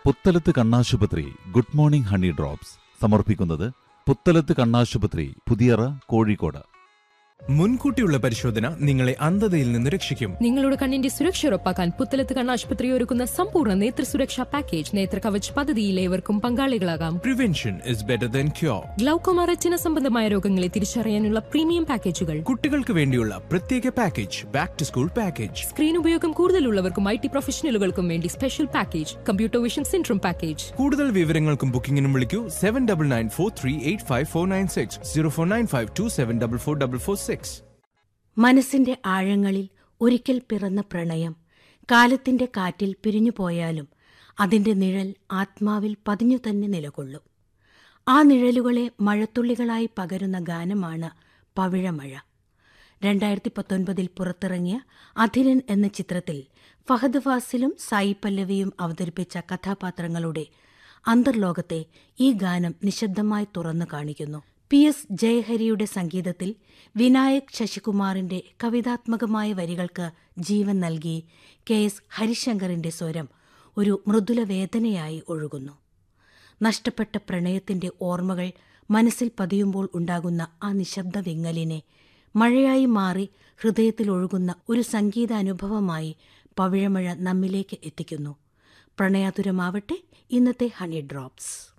പുത്തലത്ത് കണ്ണാശുപത്രി good morning honey drops സമർപ്പിക്കുന്നത് പുത്തലത്ത് കണ്ണാശുപത്രി പുതിയറ കോഴിക്കോട് മുൻകൂട്ടിയുള്ള പരിശോധന നിങ്ങളെ അന്ധതയിൽ നിന്ന് രക്ഷിക്കും നിങ്ങളുടെ കണ്ണിന്റെ സുരക്ഷ ഉറപ്പാക്കാൻ പുത്തലത്ത് കണ്ണാശുപത്രി ഒരുക്കുന്ന സമ്പൂർണ്ണ നേത്ര സുരക്ഷാ പാക്കേജ് നേത്ര കവച് പദ്ധതിയിൽ ഏവർക്കും പങ്കാളികളാകാം prevention is better than cure glaucoma retina സംബന്ധമായ രോഗങ്ങളെ തിരിച്ചറിയാനുള്ള പ്രീമിയം പാക്കേജുകൾ കുട്ടികൾക്ക് വേണ്ടിയുള്ള പ്രത്യേക package back to school package screen ഉപയോഗം കൂടുതലുള്ളവർക്കും ഐ ടി പ്രൊഫഷണലുകൾക്കും വേണ്ടി special package computer vision syndrome package കൂടുതൽ വിവരങ്ങൾക്കും ബുക്കിംഗിനും വിളിക്കൂ seven double nine four three eight five four nine six zero four nine five two seven double four double four six മനസ്സിന്റെ ആഴങ്ങളിൽ ഒരിക്കൽ പിറന്ന പ്രണയം കാലത്തിന്റെ കാറ്റിൽ പിരിഞ്ഞുപോയാലും അതിന്റെ നിഴൽ ആത്മാവിൽ പതിഞ്ഞു തന്നെ നിലകൊള്ളും ആ നിഴലുകളെ മഴത്തുള്ളികളായി പകരുന്ന ഗാനമാണ് പവിഴമഴ രണ്ടായിരത്തി പത്തൊൻപതിൽ പുറത്തിറങ്ങിയ അധിരൻ എന്ന ചിത്രത്തിൽ ഫഹദ് ഫാസിലും സായി പല്ലവിയും അവതരിപ്പിച്ച കഥാപാത്രങ്ങളുടെ അന്തർലോകത്തെ ഈ ഗാനം നിശബ്ദമായി തുറന്നു കാണിക്കുന്നു പി എസ് ജയഹരിയുടെ സംഗീതത്തിൽ വിനായക് ശശികുമാറിന്റെ കവിതാത്മകമായ വരികൾക്ക് ജീവൻ നൽകി കെ എസ് ഹരിശങ്കറിന്റെ സ്വരം ഒരു മൃദുല വേദനയായി ഒഴുകുന്നു നഷ്ടപ്പെട്ട പ്രണയത്തിന്റെ ഓർമ്മകൾ മനസ്സിൽ പതിയുമ്പോൾ ഉണ്ടാകുന്ന ആ നിശബ്ദ വിങ്ങലിനെ മഴയായി മാറി ഹൃദയത്തിൽ ഒഴുകുന്ന ഒരു സംഗീതാനുഭവമായി പവിഴമഴ നമ്മിലേക്ക് എത്തിക്കുന്നു പ്രണയാതുരമാവട്ടെ ഇന്നത്തെ ഹണി ഡ്രോപ്സ്